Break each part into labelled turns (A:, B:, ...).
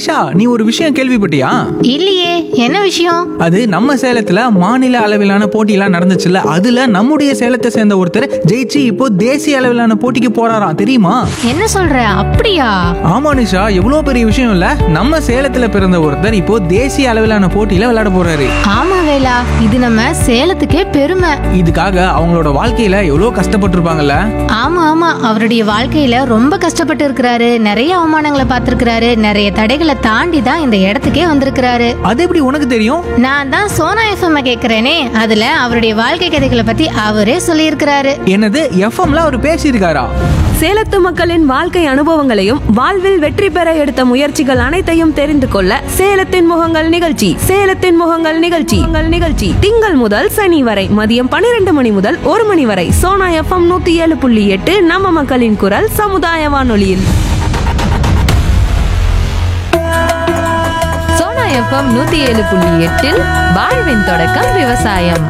A: நிஷா நீ ஒரு விஷயம் கேள்விப்பட்டியா
B: இல்லையே என்ன விஷயம்
A: அது நம்ம சேலத்துல மாநில அளவிலான போட்டியெல்லாம் நடந்துச்சுல்ல அதுல நம்முடைய சேலத்தை சேர்ந்த ஒருத்தர் ஜெயிச்சு இப்போ தேசிய அளவிலான போட்டிக்கு போறாராம் தெரியுமா
B: என்ன சொல்ற அப்படியா
A: ஆமா நிஷா எவ்வளோ பெரிய விஷயம் இல்ல நம்ம சேலத்துல பிறந்த ஒருத்தர் இப்போ தேசிய அளவிலான போட்டியில விளையாட போறாரு
B: ஆமா வேலா இது நம்ம சேலத்துக்கே பெருமை
A: இதுக்காக அவங்களோட வாழ்க்கையில எவ்வளோ கஷ்டப்பட்டிருப்பாங்கல்ல
B: ஆமா ஆமா அவருடைய வாழ்க்கையில ரொம்ப கஷ்டப்பட்டு இருக்கிறாரு நிறைய அவமானங்களை பார்த்திருக்கிறாரு நிறைய தடைகளை தாண்டி தான் இந்த இடத்துக்கே வந்திருக்கிறாரு
A: அது எப்படி உனக்கு தெரியும்
B: நான் தான் சோனா எஃப்எம் கேக்குறேனே அதுல அவருடைய வாழ்க்கை கதைகளை பத்தி அவரே சொல்லியிருக்கிறாரு
A: என்னது எஃப்எம்ல அவர் பேசியிருக்காரா
C: சேலத்து மக்களின் வாழ்க்கை அனுபவங்களையும் வாழ்வில் வெற்றி பெற எடுத்த முயற்சிகள் அனைத்தையும் தெரிந்து கொள்ள சேலத்தின் முகங்கள் நிகழ்ச்சி சேலத்தின் முகங்கள் நிகழ்ச்சி உங்கள் நிகழ்ச்சி திங்கள் முதல் சனி வரை மதியம் பன்னிரண்டு மணி முதல் ஒரு மணி வரை சோனா எஃப்எம் நூத்தி ஏழு புள்ளி எட்டு நம்ம மக்களின் குரல் சமுதாய வானொலியில்
D: சோனா எஃப்எம் நூத்தி ஏழு புள்ளி எட்டில் வாழ்வின் தொடக்கம் விவசாயம்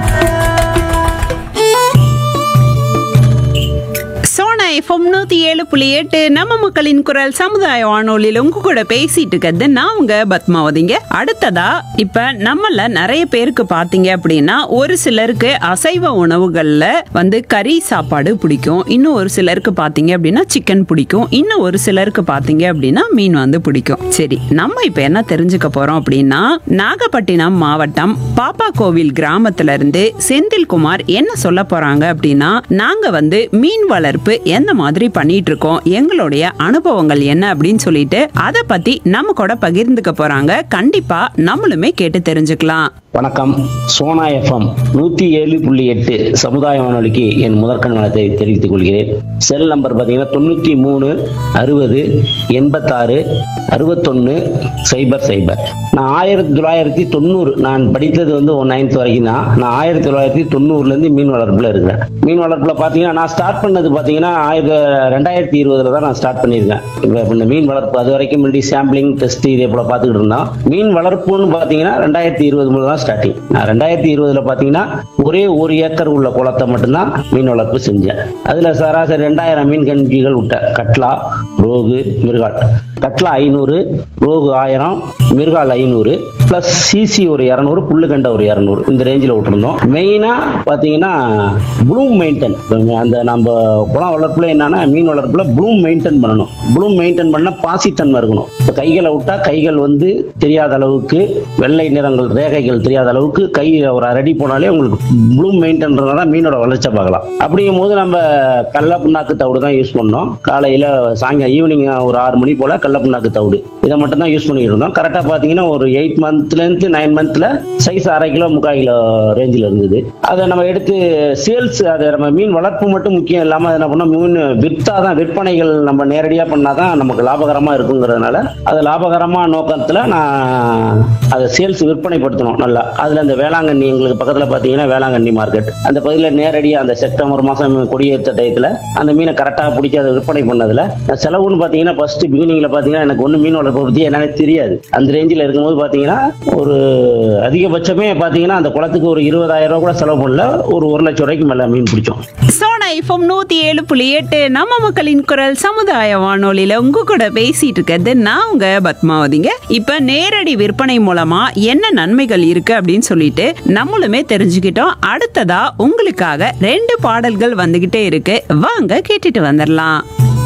E: சோனா எஃப்எம் நூத்தி ஏழு புள்ளி எட்டு நம்ம மக்களின் குரல் சமுதாய வானொலியில உங்க கூட பேசிட்டு இருக்கிறது நான் உங்க பத்மாவதிங்க அடுத்ததா இப்ப நம்மள நிறைய பேருக்கு பாத்தீங்க அப்படின்னா ஒரு சிலருக்கு அசைவ உணவுகள்ல வந்து கறி சாப்பாடு பிடிக்கும் இன்னும் ஒரு சிலருக்கு பாத்தீங்க அப்படின்னா சிக்கன் பிடிக்கும் இன்னும் ஒரு சிலருக்கு பாத்தீங்க அப்படின்னா மீன் வந்து பிடிக்கும் சரி நம்ம இப்ப என்ன தெரிஞ்சுக்க போறோம் அப்படின்னா நாகப்பட்டினம் மாவட்டம் பாப்பா கோவில் கிராமத்துல இருந்து செந்தில்குமார் என்ன சொல்ல போறாங்க அப்படின்னா நாங்க வந்து மீன் வளர்ப்பு எந்த மாதிரி பண்ணிட்டு இருக்கோம் எங்களுடைய அனுபவங்கள் என்ன அப்படின்னு சொல்லிட்டு அதை பத்தி நம்ம கூட பகிர்ந்துக்க போறாங்க கண்டிப்பா நம்மளுமே கேட்டு தெரிஞ்சுக்கலாம்
F: வணக்கம் சோனா எஃப்எம் நூத்தி ஏழு புள்ளி எட்டு சமுதாய வானொலிக்கு என் முதற்கண் வளத்தை தெரிவித்துக் கொள்கிறேன் செல் நம்பர் பார்த்தீங்கன்னா தொண்ணூத்தி மூணு அறுபது எண்பத்தாறு அறுபத்தொன்னு சைபர் சைபர் நான் ஆயிரத்தி தொள்ளாயிரத்தி தொண்ணூறு நான் படித்தது வந்து நைன்த் வரைக்கும் தான் நான் ஆயிரத்தி தொள்ளாயிரத்தி தொண்ணூறுலேருந்து மீன் வளர்ப்பில் இருக்கிறேன் மீன் வளர்ப்பில் பார்த்தீங்கன்னா நான் ஸ்டார்ட் பண்ணது பார்த்தீங்கன்னா ஆயிரத்தி ரெண்டாயிரத்தி இருபதுல தான் நான் ஸ்டார்ட் பண்ணியிருக்கேன் இப்போ இந்த மீன் வளர்ப்பு அது வரைக்கும் முன்னாடி சாம்பிளிங் டெஸ்ட் இதே போல பார்த்துக்கிட்டு இருந்தோம் மீன் வளர்ப்புன்னு பார்த்தீங்கன்னா ரெண்டாயிரத்தி இருபது முதல் தான் ஸ்டார்டிங் நான் ரெண்டாயிரத்தி இருபதுல பார்த்தீங்கன்னா ஒரே ஒரு ஏக்கர் உள்ள குளத்தை மட்டும்தான் மீன் வளர்ப்பு செஞ்சேன் அதுல சராசரி ரெண்டாயிரம் மீன் கஞ்சிகள் விட்டேன் கட்லா ரோகு மிருகால் கட்லா ஐநூறு ரோகு ஆயிரம் மிருகால் ஐநூறு பிளஸ் சிசி ஒரு இரநூறு புல்லுக்கண்டை ஒரு இரநூறு இந்த ரேஞ்சில் விட்டுருந்தோம் மெயினா பார்த்தீங்கன்னா ப்ளூம் மெயின்டைன் அந்த நம்ம குளம் வளர்ப்புல என்னன்னா மீன் வளர்ப்புல ப்ளூம் மெயின்டைன் பண்ணணும் ப்ளூம் மெயின்டைன் பண்ண பாசித்தன்மை இருக்கணும் இப்போ கைகளை விட்டா கைகள் வந்து தெரியாத அளவுக்கு வெள்ளை நிறங்கள் ரேகைகள் தெரியாத அளவுக்கு கை ஒரு அரடி போனாலே உங்களுக்கு ப்ளூம் மெயின்டைன் தான் மீனோட வளர்ச்சி பார்க்கலாம் அப்படிங்கும் போது நம்ம கடல புண்ணாக்கு தவிடு தான் யூஸ் பண்ணோம் காலையில சாயங்காலம் ஈவினிங் ஒரு ஆறு மணி போல கடல புண்ணாக்கு தவிடு இதை மட்டும் தான் யூஸ் பண்ணிட்டு இருந்தோம் கரெக்டாக பார்த்தீங்கன்னா ஒரு எயிட் மந்த்லேருந்து நைன் மந்த்ல சைஸ் அரை கிலோ முக்கால் கிலோ ரேஞ்சில் இருந்தது அதை நம்ம எடுத்து சேல்ஸ் அது நம்ம மீன் வளர்ப்பு மட்டும் முக்கியம் இல்லாமல் அதை என்ன பண்ணோம் மீன் விற்றா தான் விற்பனைகள் நம்ம நேரடியாக பண்ணால் தான் நமக்கு லாபகரமாக இருக்குங்கிறதுனால அது லாபகரமாக நோக்கத்தில் நான் அதை சேல்ஸ் விற்பனைப்படுத்தணும் நல்லா அதில் அந்த வேளாங்கண்ணி எங்களுக்கு பக்கத்தில் பார்த்தீங்கன்னா வேளாங்கண்ணி மார்க்கெட் அந்த பகுதியில் நேரடியாக அந்த செப்டம்பர் மாதம் கொடியேற்ற டயத்தில் அந்த மீனை கரெக்டாக பிடிச்சி அதை விற்பனை பண்ணதில் செலவுன்னு பார்த்தீங்கன்னா ஃபர்ஸ்ட் பிகினிங்கில் பார்த்தீங்கன்னா எனக்கு ஒன்றும் மீன் வளர்ப்பை பற்றி என்னன்னு தெரியாது அந்த ரேஞ்சில் இருக்கும்போது பார்த்தீங்கன்னா ஒரு அதிகபட்சமே பார்த்தீங்கன்னா அந்த குளத்துக்கு ஒரு இருபதாயிரம் ரூபா கூட செலவு பண்ணல ஒரு ஒரு லட்சம் ரூபாய்க்கு மேலே மீன் பிடிச்சோம்
E: சோனா எஃப்எம் நூத்தி ஏழு புள்ளி எட்டு நம்ம மக்களின் குரல் சமுதாய வானொலியில உங்க கூட பேசிட்டு இருக்கிறது நான் உங்க பத்மாவதிங்க இப்ப நேரடி விற்பனை மூலமா என்ன நன்மைகள் இருக்கு அப்படின்னு சொல்லிட்டு நம்மளுமே தெரிஞ்சுக்கிட்டோம் அடுத்ததா உங்களுக்காக ரெண்டு பாடல்கள் வந்துகிட்டே இருக்கு வாங்க கேட்டுட்டு வந்துடலாம்